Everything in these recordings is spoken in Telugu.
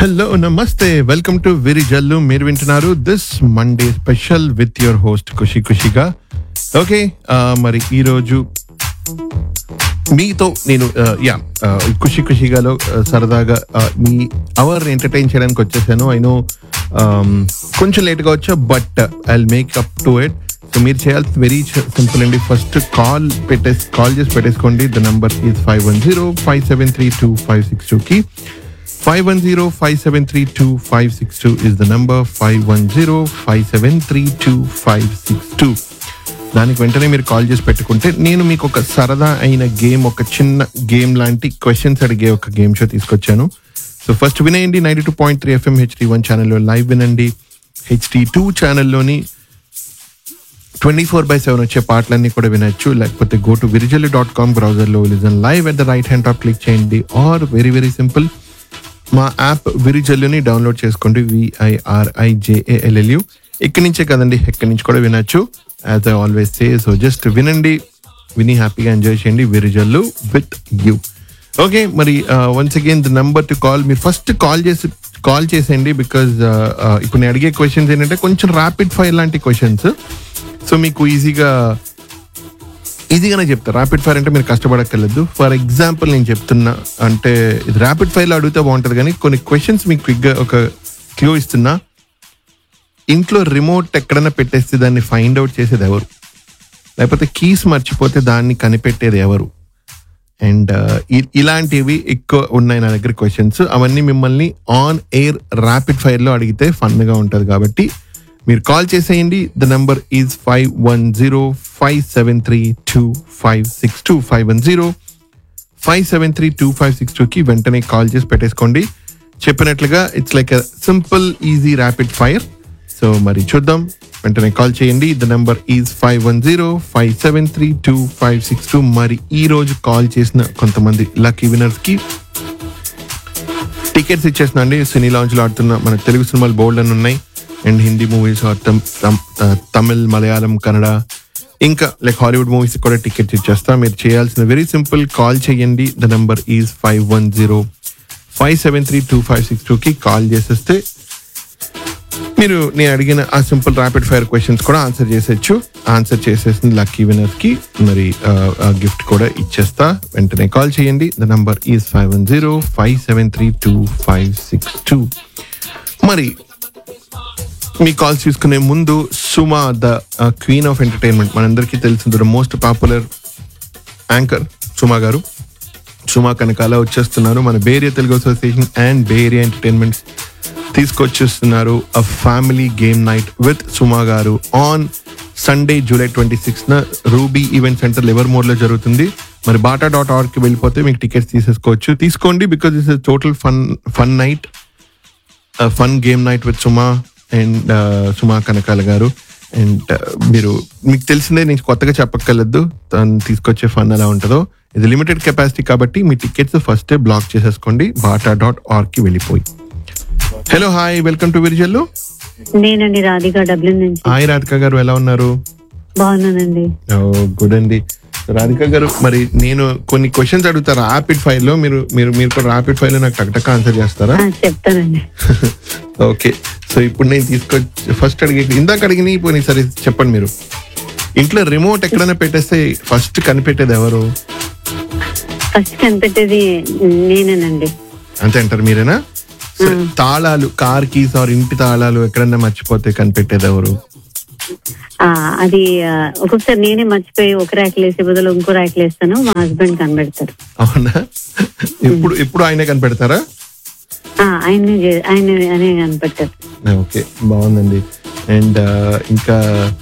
హలో నమస్తే వెల్కమ్ టు వెరీ జల్లు మీరు వింటున్నారు this Monday special with your host Khushi ఖుషిగా ఓకే మరి ఈరోజు మీతో నేను యా ఖుషి ఖుషిగాలో uh, సరదాగా uh, మీ అవర్ ఎంటర్టైన్ చేయడానికి వచ్చేసాను ఐ నో కొంచెం లేట్గా వచ్చా but I make up to it so మీరు చేయాల్సి వెరీ సింపుల్ అండి ఫస్ట్ కాల్ పెట్టేసి కాల్ చేసి పెట్టేసుకోండి the number is five one zero five seven three two five six టూకి five one zero five seven three two five six two is the number five one zero five seven three two five six two దానికి వెంటనే మీరు కాల్ చేసి పెట్టుకుంటే నేను మీకు ఒక సరదా అయిన గేమ్ ఒక చిన్న గేమ్ లాంటి క్వశ్చన్స్ అడిగే ఒక గేమ్ షో తీసుకొచ్చాను so first వినేయండి ninety two point three FM HD one ఛానల్లో లైవ్ వినండి HD two ఛానల్లోని twenty four by seven వచ్చే పాటలన్నీ కూడా వినొచ్చు లేకపోతే గో టు విరిజల్ డాట్ కామ్ బ్రౌజర్లో listen live at the right hand top click చేయండి ఆర్ వెరీ వెరీ సింపుల్ మా యాప్ విరిజల్లుని డౌన్లోడ్ చేసుకోండి విఐఆర్ఐజేఏఎల్ఎల్యు ఇక్కడి నుంచే కదండి ఎక్కడి నుంచి కూడా వినొచ్చు as I always say so just వినండి విని హ్యాపీగా ఎంజాయ్ చేయండి విరిజల్లు విత్ యూ ఓకే మరి once again the number to call మీరు ఫస్ట్ కాల్ చేసి కాల్ చేసేయండి బికాజ్ ఇప్పుడు నేను అడిగే క్వశ్చన్స్ ఏంటంటే కొంచెం ర్యాపిడ్ ఫైర్ లాంటి క్వశ్చన్స్ సో మీకు ఈజీగా ఈజీగానే చెప్తా ర్యాపిడ్ ఫైర్ అంటే మీరు కష్టపడక్కర్లేదు ఫర్ ఎగ్జాంపుల్ నేను చెప్తున్నా అంటే ఇది ర్యాపిడ్ ఫైర్లో అడిగితే బాగుంటుంది కానీ కొన్ని క్వశ్చన్స్ మీకు క్విక్గా ఒక క్లూ ఇస్తున్నా ఇంట్లో రిమోట్ ఎక్కడైనా పెట్టేస్తే దాన్ని ఫైండ్ అవుట్ చేసేది ఎవరు లేకపోతే కీస్ మర్చిపోతే దాన్ని కనిపెట్టేది ఎవరు అండ్ ఇలాంటివి ఎక్కువ ఉన్నాయి నా దగ్గర క్వశ్చన్స్ అవన్నీ మిమ్మల్ని ఆన్ ఎయిర్ ర్యాపిడ్ ఫైర్లో అడిగితే ఫన్గా ఉంటుంది కాబట్టి మీరు కాల్ చేసేయండి the number is five one zero five seven three two five six two five one zero five seven three two five six టూకి వెంటనే కాల్ చేసి పెట్టేసుకోండి చెప్పినట్లుగా it's like simple easy rapid fire so మరి చూద్దాం వెంటనే కాల్ చేయండి the number is five one zero five seven three two five six two మరి ఈ రోజు కాల్ చేసిన కొంతమంది లక్కీ వినర్స్ కి టికెట్స్ ఇచ్చేసిన అండి సినీ లాంచ్ లో ఆడుతున్న మన తెలుగు సినిమాలు బోల్డ్ అని ఉన్నాయి అండ్ హిందీ మూవీస్ తమిళ్ మలయాళం కన్నడ ఇంకా లైక్ హాలీవుడ్ మూవీస్ కూడా టికెట్స్ ఇచ్చేస్తా మీరు చేయాల్సిన వెరీ సింపుల్ కాల్ చేయండి the number is five one zero five seven three two five six టూకి కాల్ చేసేస్తే మీరు నేను అడిగిన ఆ సింపుల్ ర్యాపిడ్ ఫైర్ క్వశ్చన్స్ కూడా ఆన్సర్ చేసేచ్చు ఆన్సర్ చేసేసిన లక్కీ వినర్స్ కి మరి గిఫ్ట్ కూడా ఇచ్చేస్తా వెంటనే కాల్ చేయండి the number is five one zero five seven three two five six two మరి మీ కాల్స్ తీసుకునే ముందు Suma the queen of entertainment మనందరికీ తెలిసిన the most popular anchor Suma గారు సుమా కనకాల వచ్చేస్తున్నారు మన Bay Area Telugu association and Bay Area entertainments తీసుకొచ్చేస్తున్నారు a family game night with Suma గారు on Sunday July twenty six న రూబీ ఈవెంట్ సెంటర్ లివర్మోర్ లో జరుగుతుంది మరి బాటా డాట్ ఆర్గ్ కి వెళ్ళిపోతే మీకు టికెట్స్ తీసేసుకోవచ్చు తీసుకోండి because is total fun fun night fun game night with Suma and Suma Kanakala గారు అండ్ మీరు మీకు తెలిసిందే నేను కొత్తగా చెప్పక్కర్లేదు తను తీసుకొచ్చే ఫన్ ఎలా ఉంటుందో ఇది లిమిటెడ్ కెపాసిటీ కాబట్టి మీ టికెట్స్ ఫస్టే బ్లాక్ చేసేసుకోండి బాటా డాట్ ఆర్గ్ కి వెళ్ళిపోయి hello hi welcome to Virijallu నేనండి రాధిక డబ్లిన్ నుంచి హాయ్ రాధిక గారు ఎలా ఉన్నారు బాగున్నానండి ఓ గుడ్ అండి రాధిక గారు మరి నేను కొన్ని క్వశ్చన్స్ అడుగుతా ర్యాపిడ్ ఫైర్ లో మీరు మీరు మీరు కూడా ర్యాపిడ్ ఫైర్ లో నాకు టక్ ఆన్సర్ చేస్తారా ఆ, చెప్తానండి ఓకే సో ఇప్పుడు నేను తీసుకొచ్చి ఫస్ట్ అడిగి ఇందాక అడిగిన ఇప్పుడు సరే చెప్పండి మీరు ఇంట్లో రిమోట్ ఎక్కడైనా పెట్టేస్తే ఫస్ట్ కనిపెట్టేది ఎవరు ఫస్ట్ కనిపెట్టేది నేనేనండి అంతే అంటారు మీరేనా సరే, తాళాలు కార్ కీస్ ఆర్ ఇంటి తాళాలు ఎక్కడన్నా మర్చిపోతే కనిపెట్టేది ఎవరు ఆ, అది ఆ, ఒక్కొక్కసారి నేనే మర్చిపోయి ఒక ర్యాక్లు వేసే బదులు ఇంకో ర్యాక్లు వేస్తాను మా హస్బెండ్ కనిపెడతారు అవునా ఇప్పుడు ఇప్పుడు ఆయనే కనిపెడతారా ఆ, ఆయన్నే చే- ఆయన అనే కనిపెట్టారు ఓకే బాగుందండి అండ్ ఇంకా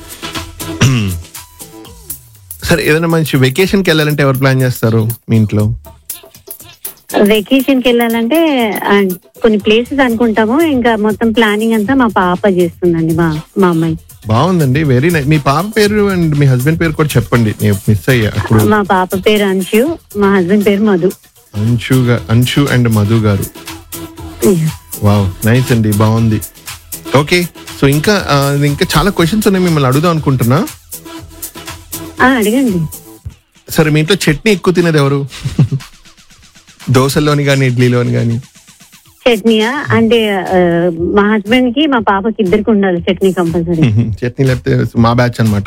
సరే ఏదైనా మంచి వెకేషన్కి వెళ్ళాలంటే ఎవరు ప్లాన్ చేస్తారు మీ ఇంట్లో వెకేషన్ కి వెళ్ళాలంటే ఆ, కొన్ని ప్లేసెస్ అనుకుంటాము ఇంకా మొత్తం ప్లానింగ్ అంతా మా పాప చేస్తుందండి మా మా అమ్మాయి బాగుందండి వెరీ నైస్ మీ పాప పేరు అండ్ మీ హస్బెండ్ పేరు కూడా చెప్పండి నేను మిస్ అయ్యా అప్పుడు మా పాప పేరు అంశు మా హస్బెండ్ పేరు మధు అంశు గా- అంశు అండ్ మధు గారు వావ్ నైస్ అండి బాగుంది ఓకే సో ఇంకా ఆ, ఇంకా చాలా క్వశ్చన్స్ ఉన్నాయి మిమ్మల్ని అడుగుదాం అనుకుంటున్నా ఆ, అడగండి సరే మీ ఇంట్లో చట్నీ ఎక్కువ తినేది ఎవరు దోశలోని కానీ ఇడ్లీలోని కానీ చట్నీయా అంటే ఆ, మా హస్బెండ్ కి మా పాపకి ఇద్దరికి ఉండాలి చట్నీ కంపల్సరీ చట్నీ లేకపోతే మా బ్యాచ్ అనమాట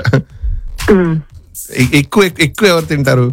ఎక్కువ ఎక్కువ ఎవరు తింటారు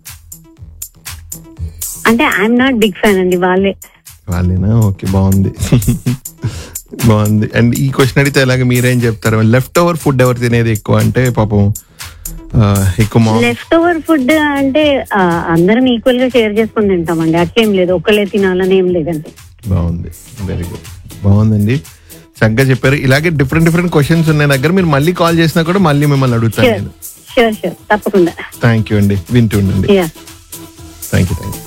అంటే ఐఎమ్ నాట్ బిగ్ ఫ్యాన్ అండి వాళ్ళే వాళ్ళేనా ఓకే బాగుంది బాగుంది అండ్ ఈ క్వశ్చన్ అడిగితే ఎలాగ మీరేం చెప్తారు లెఫ్ట్ ఓవర్ ఫుడ్ ఎవరు తినేది ఎక్కువ అంటే పాపం ఆ, ఎక్కువ మా లెఫ్ట్ ఓవర్ ఫుడ్ అంటే ఆ, అందరం ఈక్వల్ గా షేర్ చేసుకుని తింటామండి అట్లేం లేదు ఒక్కలే తినాలని ఏం లేదండి బాగుంది వెరీ గుడ్ బాగుందండి చక్కగా చెప్పారు ఇలాగే డిఫరెంట్ డిఫరెంట్ క్వశ్చన్స్ ఉన్నాయి దగ్గర మీరు మళ్ళీ కాల్ చేసినా కూడా మళ్ళీ మిమ్మల్ని అడుగుతాను షూర్ నేను షూర్ షూర్ తప్పకుండా థ్యాంక్ యూ అండి వింటూ ఉండండి yeah thank you thank you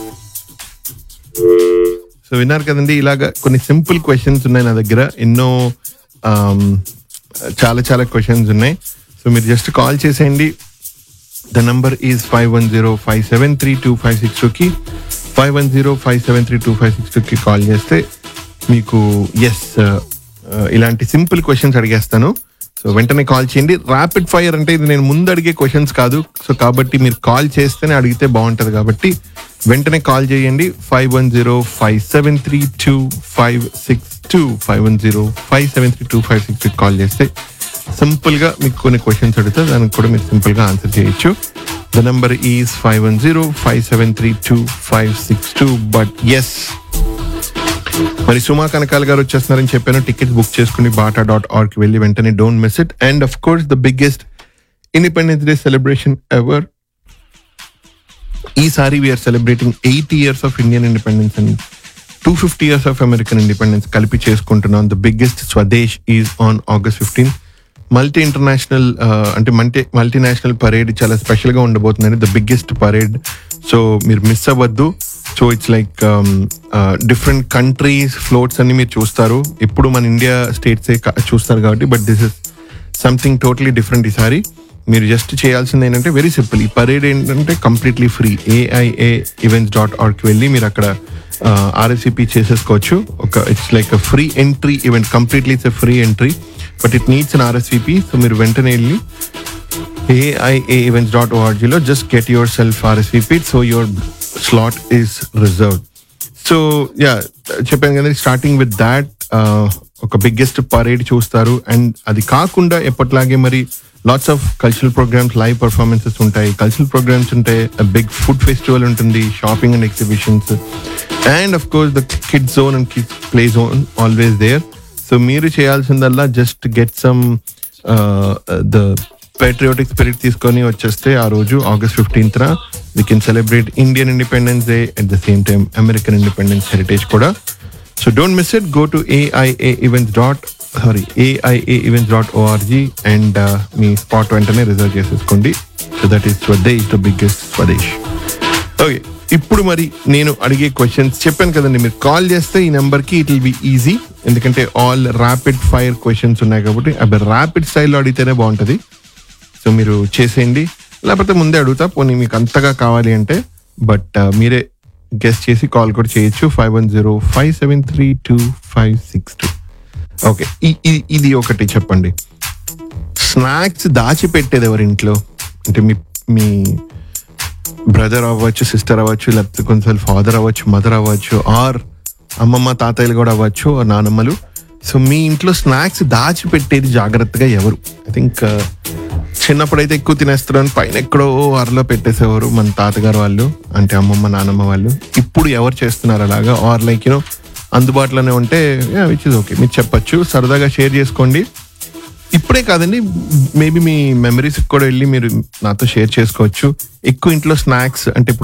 so విన్నారు కదండి ఇలాగా కొన్ని సింపుల్ క్వశ్చన్స్ ఉన్నాయి నా దగ్గర ఎన్నో ఆమ్, చాలా చాలా క్వశ్చన్స్ ఉన్నాయి సో మీరు జస్ట్ కాల్ చేసేయండి the number is five one zero five seven three two five six టూకి five one zero five seven three two five six టూకి కాల్ చేస్తే మీకు ఎస్ ఇలాంటి సింపుల్ క్వశ్చన్స్ అడిగేస్తాను సో వెంటనే కాల్ చేయండి ర్యాపిడ్ ఫైర్ అంటే ఇది నేను ముందు అడిగే క్వశ్చన్స్ కాదు సో కాబట్టి మీరు కాల్ చేస్తేనే అడిగితే బాగుంటుంది కాబట్టి వెంటనే కాల్ చేయండి five one zero five seven three two five six two five one zero five seven three two five six call చేస్తే సింపుల్ గా మీకు కొన్ని క్వశ్చన్స్ అడిగితే దానికి కూడా మీరు సింపుల్ గా ఆన్సర్ చేయొచ్చు the number is five one zero five seven three two five six two but yes మరి సుమా కనకాల గారు వచ్చేస్తున్నారని చెప్పాను టికెట్స్ బుక్ చేసుకుని బాటా డాట్ ఆర్కి వెళ్ళి వెంటనే don't miss it and of course the biggest independence day celebration ever ఈసారి we're celebrating eighty years of Indian independence and two fifty years of American independence కలిపి చేసుకుంటున్నాం the biggest Swadesh is on August fifteen multi international అంటే మల్టీ మల్టీనేషనల్ పరేడ్ చాలా స్పెషల్ గా ఉండబోతుందండి ద బిగ్గెస్ట్ పరేడ్ సో మీరు మిస్ అవ్వద్దు so it's like different countries floats అన్ని మీరు చూస్తారు ఇప్పుడు మన ఇండియా స్టేట్స్ చూస్తారు కాబట్టి but this is something totally different ఈసారి మీరు జస్ట్ చేయాల్సింది ఏంటంటే వెరీ సింపుల్ ఈ పరేడ్ ఏంటంటే completely free AIA events dot ఆర్గ్కి వెళ్ళి మీరు అక్కడ ఆర్ఎస్సిపి చేసేసుకోవచ్చు ఒక it's like a free entry event completely it's free entry but it needs an RSVP so మీరు వెంటనే వెళ్ళి ఏఐఏ ఈవెంట్స్ డాట్ ఓఆర్జీలో just get yourself RSVP so your slot is reserve so yeah చెప్పాను కదా స్టార్టింగ్ విత్ దాట్ ఒక బిగ్గెస్ట్ పరేడ్ చూస్తారు అండ్ అది కాకుండా ఎప్పట్లాగే మరి lots of cultural programmes live performances ఉంటాయి కల్చరల్ ప్రోగ్రామ్స్ ఉంటాయి బిగ్ ఫుడ్ ఫెస్టివల్ ఉంటుంది shopping and exhibitions and of course the kid zone and kids play zone always there so మీరు చేయాల్సిందల్లా just get some the patriotic spirit తీసుకొని వచ్చేస్తే ఆ రోజు August fifteenth we can celebrate Indian independence day at the same time American independence heritage కూడా so don't miss it go to AIA events dot sorry AIA events dot org and మీ స్పాట్ వెంటనే రిజర్వ్ చేసేసుకోండి so that is Swadesh the biggest Swadesh okay ఇప్పుడు మరి నేను అడిగే క్వశ్చన్స్ చెప్పాను కదండి మీరు కాల్ చేస్తే ఈ నెంబర్కి ఇట్ విల్ బి ఈజీ ఎందుకంటే ఆల్ ర్యాపిడ్ ఫైర్ క్వశ్చన్స్ ఉన్నాయి కాబట్టి అవి ర్యాపిడ్ స్టైల్లో అడిగితేనే బాగుంటుంది సో మీరు చేసేయండి లేకపోతే ముందే అడుగుతా పోనీ మీకు అంతగా కావాలి అంటే బట్ మీరే గెస్ట్ చేసి కాల్ కూడా చేయొచ్చు five one zero five seven three two five six two okay ఇది ఒకటి చెప్పండి స్నాక్స్ దాచిపెట్టేది ఎవరి ఇంట్లో అంటే మీ మీ బ్రదర్ అవ్వచ్చు సిస్టర్ అవ్వచ్చు లేకపోతే కొంచెం ఫాదర్ అవ్వచ్చు మదర్ అవ్వచ్చు ఆర్ అమ్మమ్మ తాతయ్యలు కూడా అవ్వచ్చు or నానమ్మలు సో మీ ఇంట్లో స్నాక్స్ దాచిపెట్టేది జాగ్రత్తగా ఎవరు ఐ థింక్ చిన్నప్పుడైతే ఎక్కువ తినేస్తారు అని పైన ఎక్కడో అరలో పెట్టేసేవారు మన తాతగారు వాళ్ళు అంటే అమ్మమ్మ నానమ్మ వాళ్ళు ఇప్పుడు ఎవరు చేస్తున్నారు అలాగా ఆర్ లైక్ యూనో అందుబాటులోనే ఉంటే విచ్ ఇస్ ఓకే మీరు చెప్పచ్చు సరదాగా షేర్ చేసుకోండి ఇప్పుడే కాదండి మేబీ మీ మెమరీస్ కూడా వెళ్ళి మీరు నాతో షేర్ చేసుకోవచ్చు ఎక్కువ ఇంట్లో స్నాక్స్ అంటే ఇప్పుడు